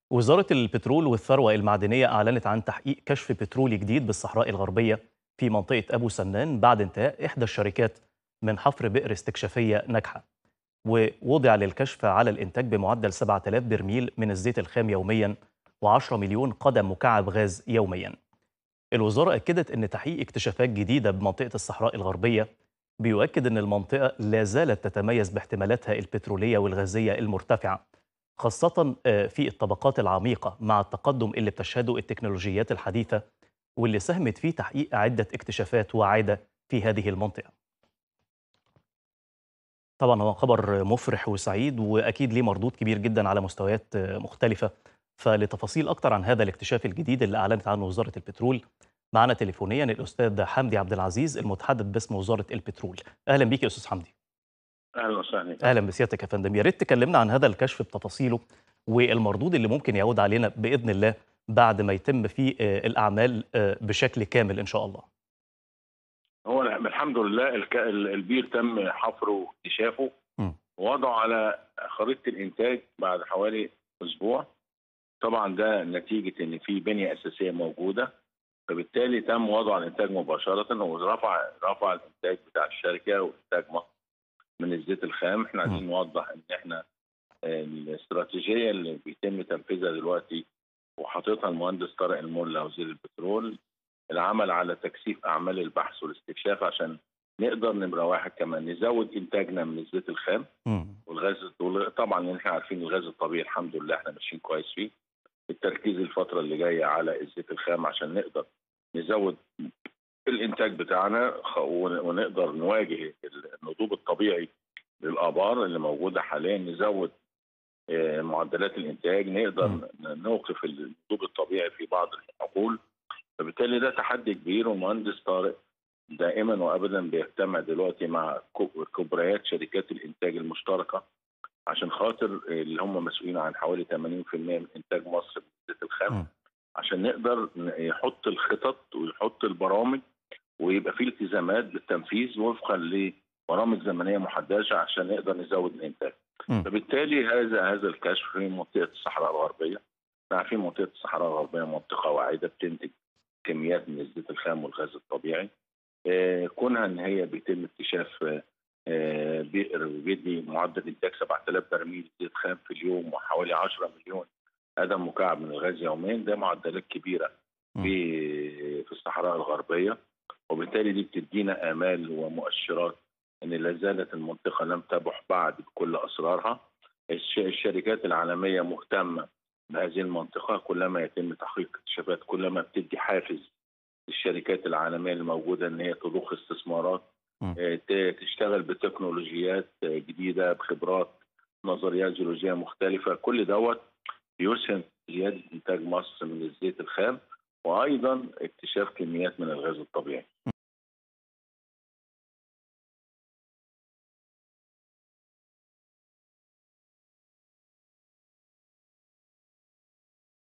وزارة البترول والثروة المعدنية أعلنت عن تحقيق كشف بترولي جديد بالصحراء الغربية في منطقة أبو سنان بعد انتهاء إحدى الشركات من حفر بئر استكشافية ناجحة ووضع للكشف على الإنتاج بمعدل 7000 برميل من الزيت الخام يوميا و10 مليون قدم مكعب غاز يوميا الوزارة أكدت أن تحقيق اكتشافات جديدة بمنطقة الصحراء الغربية بيؤكد أن المنطقة لا زالت تتميز باحتمالاتها البترولية والغازية المرتفعة خاصة في الطبقات العميقة مع التقدم اللي بتشهده التكنولوجيات الحديثة واللي ساهمت في تحقيق عدة اكتشافات واعدة في هذه المنطقة طبعا هو خبر مفرح وسعيد وأكيد ليه مردود كبير جدا على مستويات مختلفة فلتفاصيل أكتر عن هذا الاكتشاف الجديد اللي أعلنت عنه وزارة البترول معنا تليفونيا الأستاذ حمدي عبد العزيز المتحدث باسم وزارة البترول أهلا بيك يا أستاذ حمدي اهلا وسهلا اهلا بسيادتك يا فندم يا ريت تكلمنا عن هذا الكشف بتفاصيله والمردود اللي ممكن يعود علينا باذن الله بعد ما يتم فيه الاعمال بشكل كامل ان شاء الله هو الحمد لله الك- البير تم حفره واكتشافه م. ووضعه على خريطه الانتاج بعد حوالي اسبوع طبعا ده نتيجه ان في بنيه اساسيه موجوده فبالتالي تم وضع الانتاج مباشره ورفع رفع الانتاج بتاع الشركه وانتاج مصر من الزيت الخام احنا عايزين نوضح ان احنا الاستراتيجيه اللي بيتم تنفيذها دلوقتي وحاططها المهندس طارق الملا وزير البترول العمل على تكثيف اعمال البحث والاستكشاف عشان نقدر نمره واحد كمان نزود انتاجنا من الزيت الخام مم. والغاز طبعا احنا عارفين الغاز الطبيعي الحمد لله احنا ماشيين كويس فيه التركيز الفتره اللي جايه على الزيت الخام عشان نقدر نزود الانتاج بتاعنا خ- ون- ونقدر نواجه النضوب الطبيعي للابار اللي موجوده حاليا نزود آه، معدلات الانتاج نقدر مم. ن- نوقف النضوب الطبيعي في بعض الحقول فبالتالي ده تحدي كبير والمهندس طارق دائما وابدا بيجتمع دلوقتي مع كب- كبريات شركات الانتاج المشتركه عشان خاطر اللي هم مسؤولين عن حوالي 80% من انتاج مصر من الزيت الخام مم. عشان نقدر ن- يحط الخطط ويحط البرامج ويبقى في التزامات بالتنفيذ وفقا لبرامج زمنيه محدده عشان نقدر نزود الانتاج. مم. فبالتالي هذا هذا الكشف في منطقه الصحراء الغربيه احنا عارفين منطقه الصحراء الغربيه منطقه واعده بتنتج كميات من الزيت الخام والغاز الطبيعي. آه، كونها ان هي بيتم اكتشاف آه، آه، بئر بيدي معدل انتاج 7000 برميل زيت خام في اليوم وحوالي 10 مليون قدم مكعب من الغاز يوميا ده معدلات كبيره مم. في في الصحراء الغربيه وبالتالي دي بتدينا امال ومؤشرات ان لا زالت المنطقه لم تبح بعد بكل اسرارها الش- الشركات العالميه مهتمه بهذه المنطقه كلما يتم تحقيق اكتشافات كلما بتدي حافز للشركات العالميه الموجوده ان هي تضخ استثمارات مم. آه، ت- تشتغل بتكنولوجيات آه، جديده بخبرات نظريات جيولوجيه مختلفه كل دوت بيسهم في زياده انتاج مصر من الزيت الخام وايضا اكتشاف كميات من الغاز الطبيعي